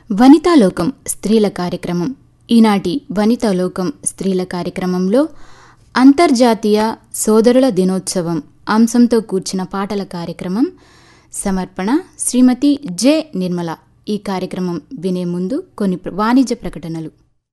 వనితాలోకం స్త్రీల కార్యక్రమం ఈనాటి వనితాలోకం స్త్రీల కార్యక్రమంలో అంతర్జాతీయ సోదరుల దినోత్సవం అంశంతో కూర్చిన పాటల కార్యక్రమం సమర్పణ శ్రీమతి జె నిర్మల ఈ కార్యక్రమం వినే ముందు కొన్ని ప్ర- వాణిజ్య ప్రకటనలు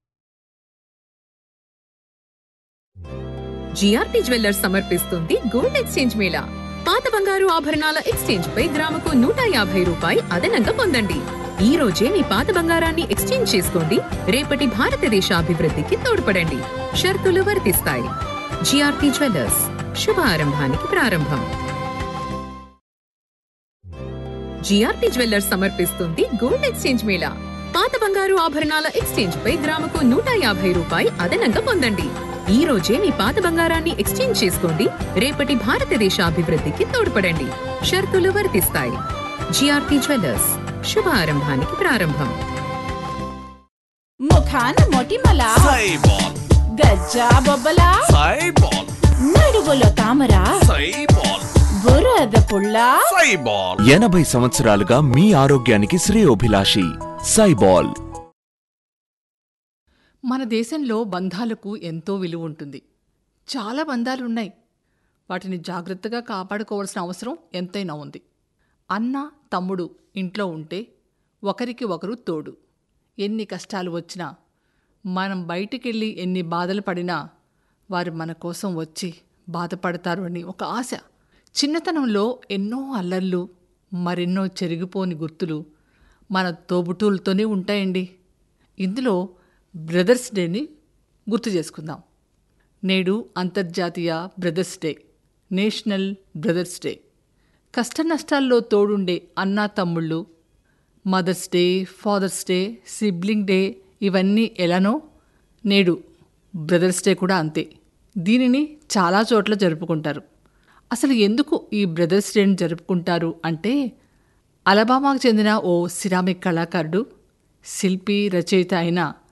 జిఆర్టీ జ్యువెల్లర్స్ సమర్పిస్తుంది గోల్డ్ ఎక్స్చేంజ్ మేళా పాత బంగారు ఆభరణాల ఎక్స్చేంజ్ పై గ్రాముకు నూట యాభై రూపాయి అదనంగా పొందండి ఈ రోజే మీ పాత బంగారాన్ని ఎక్స్చేంజ్ చేసుకోండి రేపటి భారతదేశ అభివృద్ధికి తోడ్పడండి షరతులు వర్తిస్తాయి జిఆర్టీ జ్యువెల్లర్స్ శుభ ఆరంభానికి ప్రారంభం జిఆర్టీ జ్యువెల్లర్స్ సమర్పిస్తుంది గోల్డ్ ఎక్స్చేంజ్ మేళా పాత బంగారు ఆభరణాల ఎక్స్చేంజ్ పై గ్రాముకు నూట యాభై రూపాయి అదనంగా పొందండి ఈ రోజే మీ పాత బంగారాన్ని ఎక్స్చేంజ్ చేసుకోండి రేపటి భారతదేశ అభివృద్ధికి తోడ్పడండి షరతులు వర్తిస్తాయి జిఆర్టీ జ్యువెల్లర్స్ శుభ ఆరంభానికి ప్రారంభం ముఖాన మొటిమల సైబాల్ గజ్జా బొబ్బల సైబాల్ నడుగులో తామర సైబాల్ బురద పుల్ల సైబాల్ ఎనభై సంవత్సరాలుగా మీ ఆరోగ్యానికి శ్రేయోభిలాషి సైబాల్ మన దేశంలో బంధాలకు ఎంతో విలువ ఉంటుంది చాలా బంధాలు ఉన్నాయి వాటిని జాగ్రత్తగా కాపాడుకోవాల్సిన అవసరం ఎంతైనా ఉంది అన్న తమ్ముడు ఇంట్లో ఉంటే ఒకరికి ఒకరు తోడు ఎన్ని కష్టాలు వచ్చినా మనం బయటికెళ్ళి ఎన్ని బాధలు పడినా వారు మన కోసం వచ్చి బాధపడతారు అని ఒక ఆశ చిన్నతనంలో ఎన్నో అల్లర్లు మరెన్నో చెరిగిపోని గుర్తులు మన తోబుటూలతోనే ఉంటాయండి ఇందులో బ్రదర్స్ డేని గుర్తు చేసుకుందాం నేడు అంతర్జాతీయ brothers day national brothers day కష్ట నష్టాల్లో తోడుండే అన్నా తమ్ముళ్ళు mothers day fathers day sibling day ఇవన్నీ ఎలానో నేడు బ్రదర్స్ డే కూడా అంతే దీనిని చాలా చోట్ల జరుపుకుంటారు అసలు ఎందుకు ఈ బ్రదర్స్ డేని జరుపుకుంటారు అంటే అలబామాకు చెందిన ఓ సిరామిక్ కళాకారుడు శిల్పి రచయిత అయిన